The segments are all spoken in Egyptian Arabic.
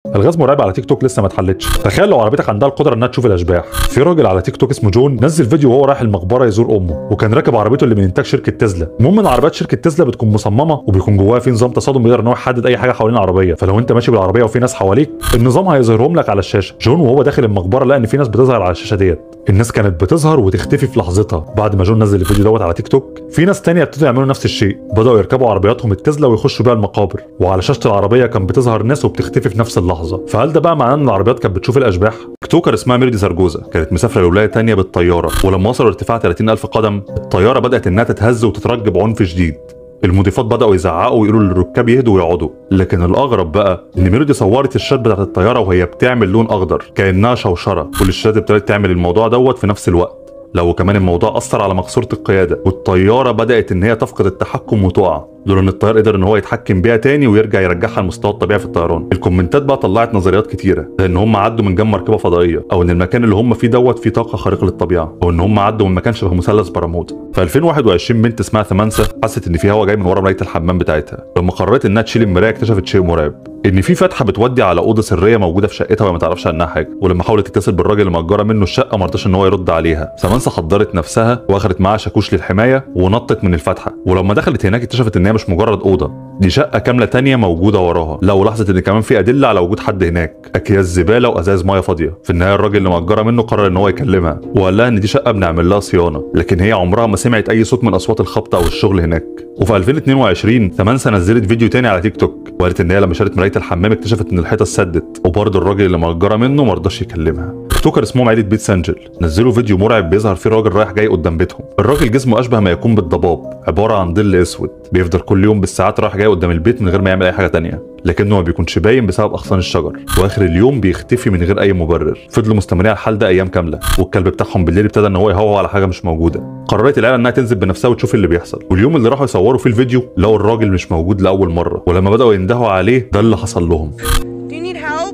الغاز مرعب على تيك توك لسه ما اتحلتش تخيل لو عربيتك عندها القدره انها تشوف الاشباح في راجل على تيك توك اسمه جون نزل فيديو وهو رايح المقبره يزور امه وكان راكب عربيته اللي من انتاج شركه تسلا المهم ان عربيات شركه تسلا بتكون مصممه وبيكون جواها في نظام تصادم بيقدر ان هو يحدد اي حاجه حوالين العربيه فلو انت ماشي بالعربيه وفي ناس حواليك النظام هيظهرهم لك على الشاشه جون وهو داخل المقبره لقى ان في ناس بتظهر على الشاشه ديت الناس كانت بتظهر وتختفي في لحظتها بعد ما جون نزل الفيديو دوت على تيك توك في ناس تانية ابتدوا يعملوا نفس الشيء بداوا يركبوا عربياتهم التسلا ويخشوا بيها المقابر وعلى شاشه العربيه كان بتظهر ناس وبتختفي في نفس اللحظه فهل ده بقى معناه ان العربيات كانت بتشوف الاشباح توكر اسمها ميردي زرجوزا كانت مسافره لولايه تانية بالطياره ولما وصلوا ارتفاع 30000 قدم الطياره بدات انها تتهز وتترج بعنف شديد المضيفات بدأوا يزعقوا ويقولوا للركاب يهدوا ويقعدوا لكن الأغرب بقى إن ميلودي صورت الشات بتاعت الطيارة وهي بتعمل لون أخضر كأنها شوشرة والشات ابتدت تعمل الموضوع دوت في نفس الوقت لو كمان الموضوع أثر على مقصورة القيادة والطيارة بدأت إن هي تفقد التحكم وتقع لولا ان الطيار قدر ان هو يتحكم بيها تاني ويرجع يرجعها لمستوى الطبيعي في الطيران الكومنتات بقى طلعت نظريات كتيره زي ان هم عدوا من جنب مركبه فضائيه او ان المكان اللي هم فيه دوت فيه طاقه خارقه للطبيعه او ان هم عدوا من مكان شبه مثلث برمودا في 2021 بنت اسمها ثمانسة حست ان في هوا جاي من ورا مرايه الحمام بتاعتها لما قررت انها تشيل المرايه اكتشفت شيء مرعب ان في فتحه بتودي على اوضه سريه موجوده في شقتها وهي ما تعرفش عنها حاجه ولما حاولت تتصل بالراجل اللي مأجره منه الشقه ما رضاش ان هو يرد عليها سمانسا حضرت نفسها واخدت معاها شاكوش للحمايه ونطت من الفتحه ولما دخلت هناك اكتشفت ان هي مش مجرد اوضه دي شقه كامله تانية موجوده وراها لا ولاحظت ان كمان في ادله على وجود حد هناك اكياس زباله وازاز ميه فاضيه في النهايه الراجل اللي مأجره منه قرر ان هو يكلمها وقال لها ان دي شقه بنعمل لها صيانه لكن هي عمرها ما سمعت اي صوت من اصوات الخبط او الشغل هناك وفي 2022 ثمانسة نزلت فيديو تاني على تيك توك وقالت ان هي لما شالت مرايه الحمام اكتشفت ان الحيطه اتسدت وبرضه الراجل اللي مأجره منه ما رضاش يكلمها توكر اسمهم عيله بيت سانجل نزلوا فيديو مرعب بيظهر فيه راجل رايح جاي قدام بيتهم الراجل جسمه اشبه ما يكون بالضباب عباره عن ظل اسود بيفضل كل يوم بالساعات رايح جاي قدام البيت من غير ما يعمل اي حاجه تانية لكنه ما بيكونش باين بسبب اغصان الشجر واخر اليوم بيختفي من غير اي مبرر فضلوا مستمرين على الحال ده ايام كامله والكلب بتاعهم بالليل ابتدى ان هو يهوى على حاجه مش موجوده قررت العيله انها تنزل بنفسها وتشوف اللي بيحصل واليوم اللي راحوا يصوروا فيه الفيديو لقوا الراجل مش موجود لاول مره ولما بداوا يندهوا عليه ده اللي حصل لهم Do you need help?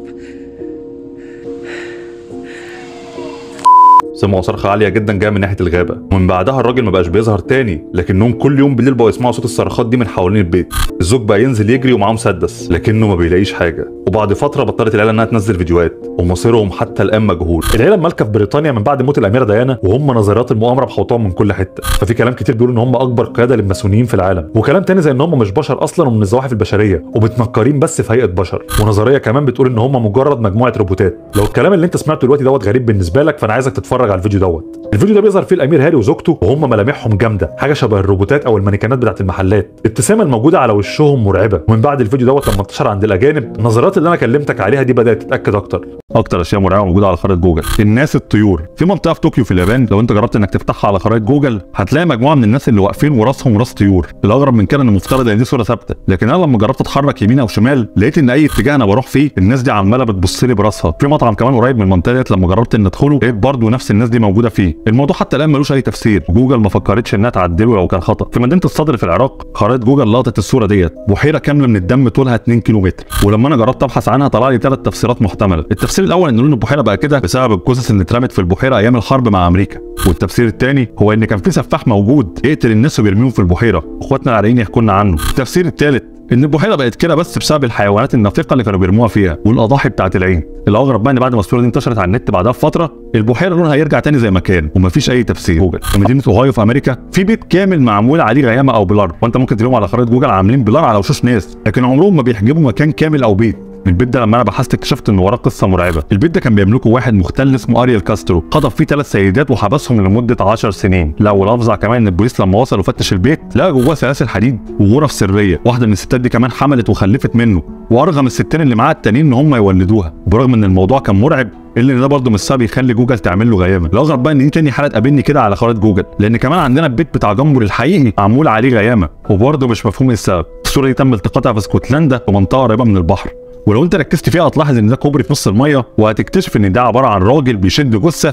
سمعوا صرخة عالية جدا جاية من ناحية الغابة ومن بعدها الراجل ما بقاش بيظهر تاني لكنهم كل يوم بالليل بقوا يسمعوا صوت الصرخات دي من حوالين البيت الزوج بقى ينزل يجري ومعاه مسدس لكنه ما بيلاقيش حاجة وبعد فترة بطلت العيلة انها تنزل فيديوهات ومصيرهم حتى الآن مجهول العيلة المالكة في بريطانيا من بعد موت الأميرة ديانا وهم نظريات المؤامرة محوطاهم من كل حتة ففي كلام كتير بيقولوا ان هم أكبر قيادة للماسونيين في العالم وكلام تاني زي ان هم مش بشر أصلا ومن الزواحف البشرية ومتنكرين بس في هيئة بشر ونظرية كمان بتقول ان هم مجرد مجموعة روبوتات لو الكلام اللي انت سمعته دلوقتي دوت غريب بالنسبة لك فانا عايزك تتفرج على الفيديو دوت الفيديو ده بيظهر فيه الامير هاري وزوجته وهم ملامحهم جامده حاجه شبه الروبوتات او المانيكانات بتاعت المحلات الابتسامه الموجوده على وشهم مرعبه ومن بعد الفيديو دوت لما انتشر عند الاجانب النظريات اللي انا كلمتك عليها دي بدات تتاكد اكتر اكتر اشياء مرعبه موجوده على خرائط جوجل الناس الطيور في منطقه في طوكيو في اليابان لو انت جربت انك تفتحها على خرائط جوجل هتلاقي مجموعه من الناس اللي واقفين وراسهم راس طيور الاغرب من كده ان المفترض ان دي صوره ثابته لكن انا لما جربت اتحرك يمين او شمال لقيت ان اي اتجاه انا بروح فيه الناس دي عماله بتبص لي براسها في مطعم كمان قريب من المنطقه ديت لما جربت ان ادخله لقيت برضه نفس الناس دي موجوده فيه الموضوع حتى الان ملوش اي تفسير جوجل ما فكرتش انها تعدله لو كان خطا في مدينه الصدر في العراق خرائط جوجل لقطت الصوره ديت بحيره كامله من الدم طولها 2 كيلو متر ولما انا جربت ابحث عنها طلع لي ثلاث تفسيرات محتمله التفسير الاول ان لون البحيره بقى كده بسبب الجثث اللي اترمت في البحيره ايام الحرب مع امريكا والتفسير الثاني هو ان كان في سفاح موجود يقتل الناس وبيرميهم في البحيره اخواتنا العراقيين يحكوا لنا عنه التفسير الثالث ان البحيره بقت كده بس بسبب الحيوانات النافقه اللي كانوا بيرموها فيها والاضاحي بتاعت العين الاغرب بقى ان بعد ما الصوره دي انتشرت على النت بعدها بفتره البحيره لونها هيرجع تاني زي ما كان ومفيش اي تفسير جوجل في مدينه اوهايو في امريكا في بيت كامل معمول عليه غيامه او بلار وانت ممكن تلاقيهم على خرائط جوجل عاملين بلار على وشوش ناس لكن عمرهم ما بيحجبوا مكان كامل او بيت البيت ده لما انا بحثت اكتشفت ان وراه قصه مرعبه البيت ده كان بيملكه واحد مختل اسمه اريال كاسترو خطف فيه ثلاث سيدات وحبسهم لمده 10 سنين لا والافظع كمان ان البوليس لما وصل وفتش البيت لقى جواه سلاسل حديد وغرف سريه واحده من الستات دي كمان حملت وخلفت منه وارغم الستين اللي معاه التانيين ان هم يولدوها برغم ان الموضوع كان مرعب الا ان ده برضه مش سبب يخلي جوجل تعمل له غيامه الاغرب بقى ان دي تاني حاله تقابلني كده على خرائط جوجل لان كمان عندنا البيت بتاع جمبر الحقيقي معمول عليه غيامه وبرضه مش مفهوم السبب الصوره دي تم التقاطها في اسكتلندا في منطقه قريبه من البحر ولو انت ركزت فيها هتلاحظ ان ده كوبري في نص الميه وهتكتشف ان ده عباره عن راجل بيشد جثه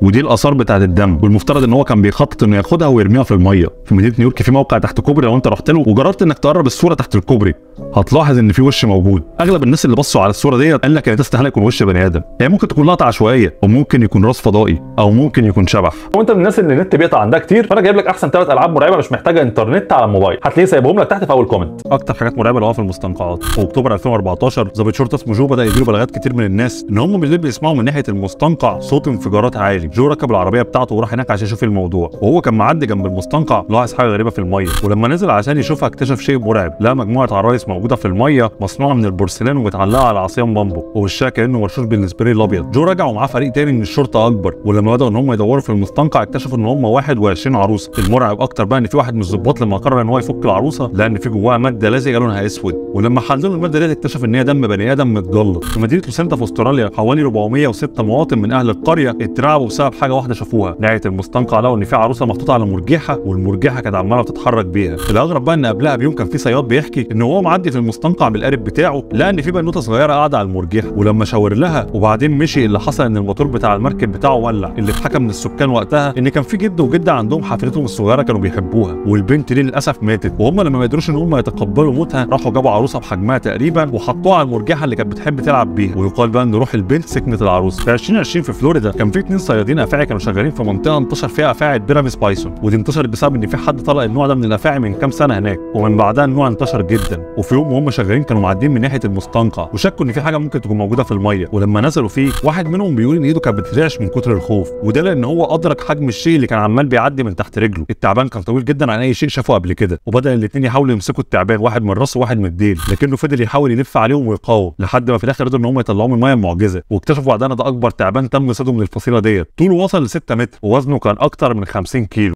ودي الاثار بتاعه الدم والمفترض ان هو كان بيخطط انه ياخدها ويرميها في الميه في مدينه نيويورك في موقع تحت كوبري لو انت رحت له وجربت انك تقرب الصوره تحت الكوبري هتلاحظ ان في وش موجود اغلب الناس اللي بصوا على الصوره ديت قال لك ان ده استحاله يكون وش بني ادم هي ممكن تكون لقطه عشوائيه وممكن يكون راس فضائي او ممكن يكون شبح وانت من الناس اللي النت بيقطع عندها كتير فانا جايب لك احسن ثلاث العاب مرعبه مش محتاجه انترنت على الموبايل هتلاقيه سايبهم لك تحت في اول كومنت اكتر حاجات مرعبه اللي هو في المستنقعات في اكتوبر 2014 ضابط شرطه اسمه جو بدا يجيله بلاغات كتير من الناس ان هم بالليل بيسمعوا من ناحيه المستنقع صوت انفجارات عالي جو ركب العربيه بتاعته وراح هناك عشان يشوف الموضوع وهو كان معدي جنب المستنقع لاحظ حاجه غريبه في الميه ولما نزل عشان يشوفها اكتشف شيء مرعب لقى مجموعه عرايس موجوده في الميه مصنوعه من البورسلان ومتعلقه على عصيان بامبو ووشها كانه مرشوش بالسبراي الابيض جو رجع ومعاه فريق تاني من الشرطه اكبر ولما بداوا ان هم يدوروا في المستنقع اكتشفوا ان هم 21 عروسه المرعب اكتر بقى ان في واحد من الظباط لما قرر ان هو يفك العروسه لقى ان في جواها ماده لزجه لونها اسود ولما حللوا الماده ديت اكتشف ان هي دم بني ادم متجلط في مدينه لوسنتا في استراليا حوالي 406 مواطن من اهل القريه اترعبوا بسبب حاجه واحده شافوها نهايه المستنقع لقوا ان في عروسه محطوطه على مرجحه والمرجحه كانت عماله بتتحرك بيها الاغرب بقى ان قبلها بيوم كان في صياد بيحكي ان هو معدي في المستنقع بالقارب بتاعه لقى ان في بنوته صغيره قاعده على المرجحه ولما شاور لها وبعدين مشي اللي حصل ان الموتور بتاع المركب بتاعه ولع اللي اتحكى من السكان وقتها ان كان في جد وجده عندهم حفيدتهم الصغيره كانوا بيحبوها والبنت دي للاسف ماتت وهم لما ما قدروش ان هم يتقبلوا موتها راحوا جابوا عروسه بحجمها تقريبا وحطوها على المرجحه اللي كانت بتحب تلعب بيها ويقال بقى ان روح البنت سكنت العروس في 2020 في فلوريدا كان في اتنين صيادين افاعي كانوا شغالين في منطقه انتشر فيها افاعي بيراميس بايسون ودي انتشرت بسبب ان في حد طلق النوع ده من الافاعي من كام سنه هناك ومن بعدها النوع انتشر جدا وفي يوم وهم شغالين كانوا معديين من ناحيه المستنقع وشكوا ان في حاجه ممكن تكون موجوده في الميه ولما نزلوا فيه واحد منهم بيقول ان ايده كانت بترعش من كتر الخوف وده لان هو ادرك حجم الشيء اللي كان عمال بيعدي من تحت رجله التعبان كان طويل جدا عن اي شيء شافه قبل كده وبدا الاثنين يحاولوا يمسكوا التعبان واحد من راسه وواحد من الديل لكنه فضل يحاول يلف عليهم ويقاوم لحد ما في الاخر قدروا ان هم يطلعوه من الميه المعجزه واكتشفوا بعدها ان ده اكبر تعبان تم صيده من الفصيله ديت طوله وصل ل 6 متر ووزنه كان اكتر من 50 كيلو